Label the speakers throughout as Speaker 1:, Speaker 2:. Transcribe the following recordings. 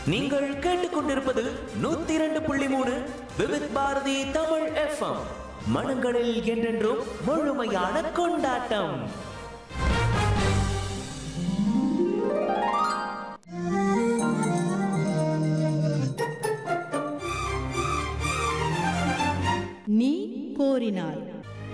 Speaker 1: நீங்கள் கேட்டுக்கொண்டிருப்பது நூத்தி இரண்டு புள்ளி மூணு விவித் பாரதி தமிழ் எஃப்எம் மனங்களில் என்றென்றும் முழுமையான கொண்டாட்டம்
Speaker 2: நீ கோரினாய்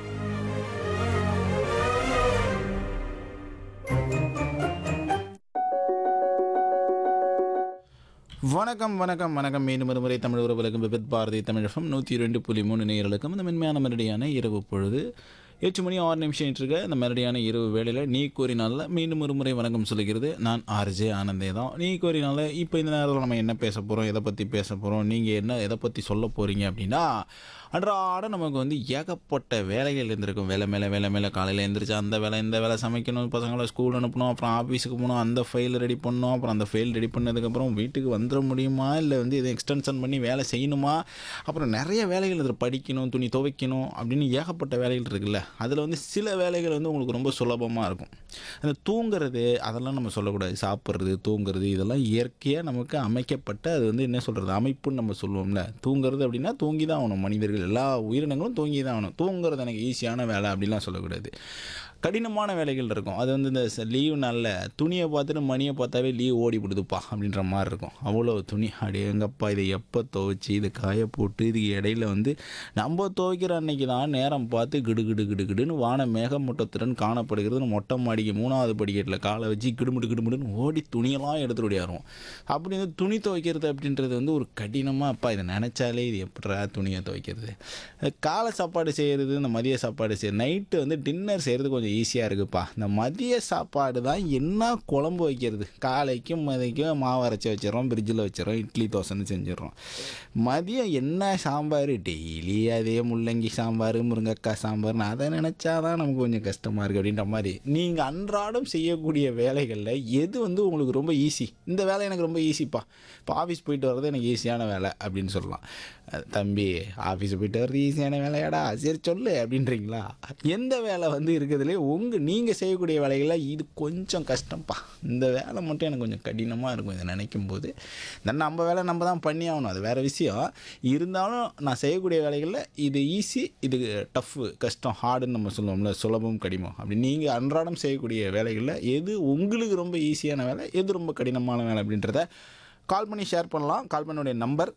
Speaker 3: வணக்கம் வணக்கம் வணக்கம் மீண்டும் ஒரு முறை தமிழ் உறவுகளுக்கும் விபித் பாரதி தமிழகம் நூற்றி ரெண்டு புள்ளி மூணு நேயர்களுக்கும் இந்த மென்மையான மெரடியான இரவு பொழுது எட்டு மணி ஆறு நிமிஷம் இருக்க இந்த மெரடியான இரவு வேளையில் நீ கூறினால மீண்டும் ஒரு முறை வணக்கம் சொல்லுகிறது நான் ஆர்ஜே ஆனந்தே தான் நீ கூறினால இப்போ இந்த நேரத்தில் நம்ம என்ன பேச போகிறோம் எதை பற்றி பேச போகிறோம் நீங்கள் என்ன எதை பற்றி சொல்ல போகிறீங்க அப்படின்னா அன்றாட நமக்கு வந்து ஏகப்பட்ட வேலைகள் இருந்திருக்கும் வேலை மேலே வேலை மேலே காலையில் எழுந்திரிச்சு அந்த வேலை இந்த வேலை சமைக்கணும் பசங்களை ஸ்கூல் அனுப்பணும் அப்புறம் ஆஃபீஸுக்கு போகணும் அந்த ஃபைல் ரெடி பண்ணணும் அப்புறம் அந்த ஃபைல் ரெடி பண்ணதுக்கப்புறம் வீட்டுக்கு வந்துட முடியுமா இல்லை வந்து இதை எக்ஸ்டென்ஷன் பண்ணி வேலை செய்யணுமா அப்புறம் நிறைய வேலைகள் இதில் படிக்கணும் துணி துவைக்கணும் அப்படின்னு ஏகப்பட்ட வேலைகள் இருக்குல்ல அதில் வந்து சில வேலைகள் வந்து உங்களுக்கு ரொம்ப சுலபமாக இருக்கும் அந்த தூங்குறது அதெல்லாம் நம்ம சொல்லக்கூடாது சாப்பிட்றது தூங்குறது இதெல்லாம் இயற்கையாக நமக்கு அமைக்கப்பட்ட அது வந்து என்ன சொல்கிறது அமைப்புன்னு நம்ம சொல்லுவோம்ல தூங்குறது அப்படின்னா தூங்கி தான் ஆகணும் மனிதர்கள் எல்லா உயிரினங்களும் தூங்கி தான் ஆகணும் தூங்குறது எனக்கு ஈஸியான வேலை அப்படிலாம் சொல்லக்கூடாது கடினமான வேலைகள் இருக்கும் அது வந்து இந்த லீவ் நாளில் துணியை பார்த்துட்டு மணியை பார்த்தாவே லீவ் ஓடி விடுதுப்பா அப்படின்ற மாதிரி இருக்கும் அவ்வளோ துணி அப்படியே எங்கப்பா இதை எப்போ துவைச்சி இதை காய போட்டு இதுக்கு இடையில வந்து நம்ம துவைக்கிற அன்னைக்கு தான் நேரம் பார்த்து கிடு கிடு கிடு கிடுன்னு வான மேகமூட்டத்துடன் காணப்படுகிறது மொட்டை மாடிக்கு மூணாவது படிக்கட்டில் காலை வச்சு கிடுமுடு கிடுமுடுன்னு ஓடி துணியெல்லாம் எடுத்துட்டு ஓடியாரும் அப்படி வந்து துணி துவைக்கிறது அப்படின்றது வந்து ஒரு கடினமாக அப்பா இதை நினச்சாலே இது எப்படா துணியை துவைக்கிறது காலை சாப்பாடு செய்கிறது இந்த மதிய சாப்பாடு செய்ய நைட்டு வந்து டின்னர் செய்கிறது கொஞ்சம் ஈஸியாக இருக்குப்பா இந்த மதிய சாப்பாடு தான் என்ன குழம்பு வைக்கிறது காலைக்கும் மதிக்கும் மாவு அரைச்சி வச்சிடறோம் ஃப்ரிட்ஜில் வச்சிடறோம் இட்லி தோசைன்னு செஞ்சிடறோம் மதியம் என்ன சாம்பார் டெய்லி அதே முள்ளங்கி சாம்பார் முருங்கைக்காய் சாம்பார்னு அதை நினச்சா தான் நமக்கு கொஞ்சம் கஷ்டமாக இருக்குது அப்படின்ற மாதிரி நீங்கள் அன்றாடம் செய்யக்கூடிய வேலைகளில் எது வந்து உங்களுக்கு ரொம்ப ஈஸி இந்த வேலை எனக்கு ரொம்ப ஈஸிப்பா இப்போ ஆஃபீஸ் போயிட்டு வர்றது எனக்கு ஈஸியான வேலை அப்படின்னு சொல்லலாம் அஹ் தம்பி ஆஃபீஸ் போயிட்டு வர்றது ஈஸியான வேலையாடா சரி சொல்லு அப்படின்றீங்களா எந்த வேலை வந்து இருக்கிறதுலே உங்கள் நீங்கள் செய்யக்கூடிய வேலைகளில் இது கொஞ்சம் கஷ்டம்ப்பா இந்த வேலை மட்டும் எனக்கு கொஞ்சம் கடினமாக இருக்கும் இதை நினைக்கும் போது நான் நம்ம வேலை நம்ம தான் பண்ணி ஆகணும் அது வேறு விஷயம் இருந்தாலும் நான் செய்யக்கூடிய வேலைகளில் இது ஈஸி இது டஃப்பு கஷ்டம் ஹார்டுன்னு நம்ம சொல்லுவோம்ல சுலபம் கடினம் அப்படி நீங்கள் அன்றாடம் செய்யக்கூடிய வேலைகளில் எது உங்களுக்கு ரொம்ப ஈஸியான வேலை எது ரொம்ப கடினமான வேலை அப்படின்றத கால் பண்ணி ஷேர் பண்ணலாம் கால் பண்ணுடைய நம்பர்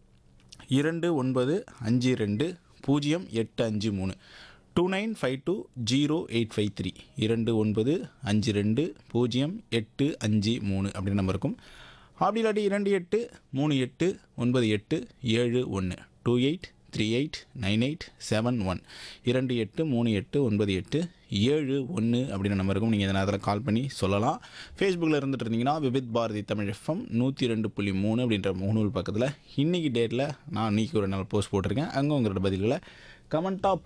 Speaker 3: இரண்டு ஒன்பது அஞ்சு ரெண்டு பூஜ்ஜியம் எட்டு அஞ்சு மூணு two nine five two zero eight five three இரண்டு ஒன்பது அஞ்சு ரெண்டு பூஜ்ஜியம் எட்டு அஞ்சு மூணு அப்படி நம்பர் இருக்கும் அப்படி இல்லாட்டி இரண்டு எட்டு மூணு எட்டு ஒன்பது எட்டு ஏழு ஒன்று two eight three eight nine eight seven one இரண்டு எட்டு மூணு எட்டு ஒன்பது எட்டு ஏழு ஒன்று அப்படின்னு நம்பர் இருக்கும் நீங்கள் இந்த நேரத்தில் கால் பண்ணி சொல்லலாம் ஃபேஸ்புக்கில் இருந்துட்டு இருந்தீங்கன்னா விபித் பாரதி தமிழ் எஃப்எம் நூற்றி ரெண்டு புள்ளி மூணு அப்படின்ற முகநூல் பக்கத்தில் இன்றைக்கி டேட்டில் நான் இன்றைக்கி ஒரு நாள் போஸ்ட் போட்டிருக்கேன் அங்கே உங்களோட பதில்களை கமெண்ட்டாக